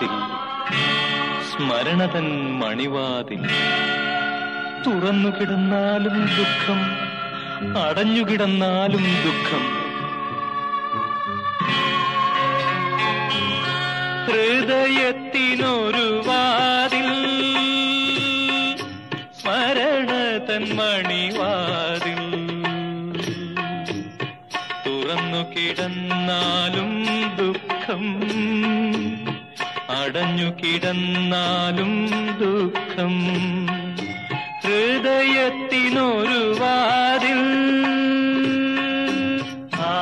മണിവാതിൽ സ്മരണതൻ മണിവാതിൽ തുറന്നു കിടന്നാലും ദുഃഖം അടഞ്ഞു കിടന്നാലും ദുഃഖം ഹൃദയത്തിനൊരു വാതിൽ സ്മരണതൻ മണിവാതിൽ തുറന്നു കിടന്നാലും ദുഃഖം അടഞ്ഞു കിടന്നാലും ദുഃഖം ഹൃദയത്തിനൊരു വാതിൽ ആ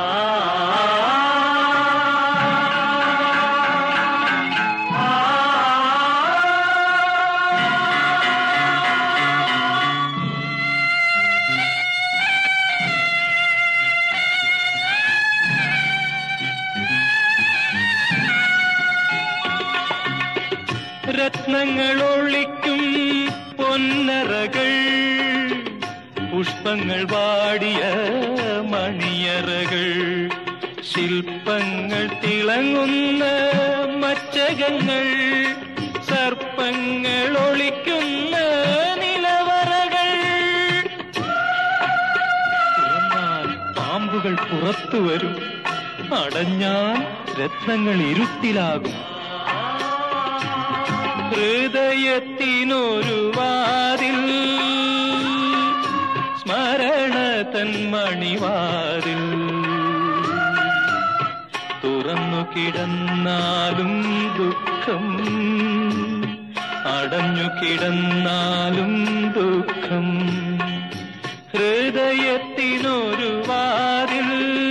രത്നങ്ങൾ ഒളിക്കും പൊന്നറകൾ പുഷ്പങ്ങൾ വാടിയ മണിയറകൾ ശില്പങ്ങൾ തിളങ്ങുന്ന മച്ചകങ്ങൾ സർപ്പങ്ങൾ ഒളിക്കുന്ന നിലവറകൾ തുറന്നാൽ പാമ്പുകൾ പുറത്തു വരും അടഞ്ഞാൽ രത്നങ്ങൾ ഇരുട്ടിലാകും ഹൃദയത്തിനൊരു വാതിൽ സ്മരണ തൻ മണിവാതിൽ തുറന്നു കിടന്നാലും ദുഃഖം അടഞ്ഞു കിടന്നാലും ദുഃഖം ഹൃദയത്തിനൊരു വാതിൽ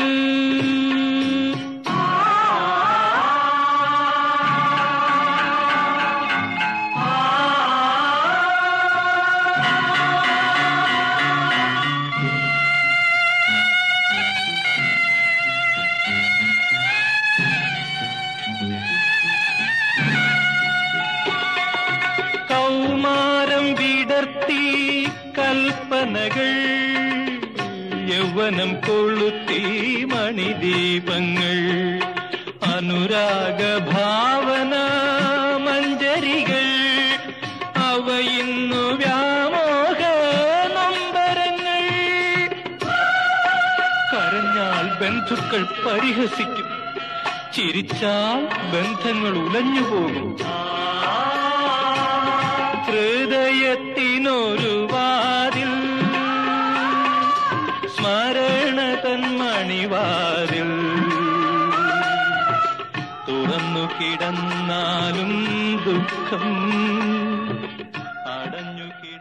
കൗമാരം വിടർത്തി കൽപ്പനകൾ യൗവനം കൊളുത്തി മണിദീപങ്ങൾ അനുരാഗ ഭാവന മഞ്ജരികൾ അവ ഇന്നു വ്യാമോഹ നമ്പരങ്ങൾ കരഞ്ഞാൽ ബന്ധുക്കൾ പരിഹസിക്കും ചിരിച്ചാൽ ബന്ധങ്ങൾ ഉലഞ്ഞു പോകും ഹൃദയത്തിനൊരു വാതിൽ സ്മരണ തൻ മണിവാതിൽ തുറന്നു കിടന്നാലും ദുഃഖം അടഞ്ഞു കിട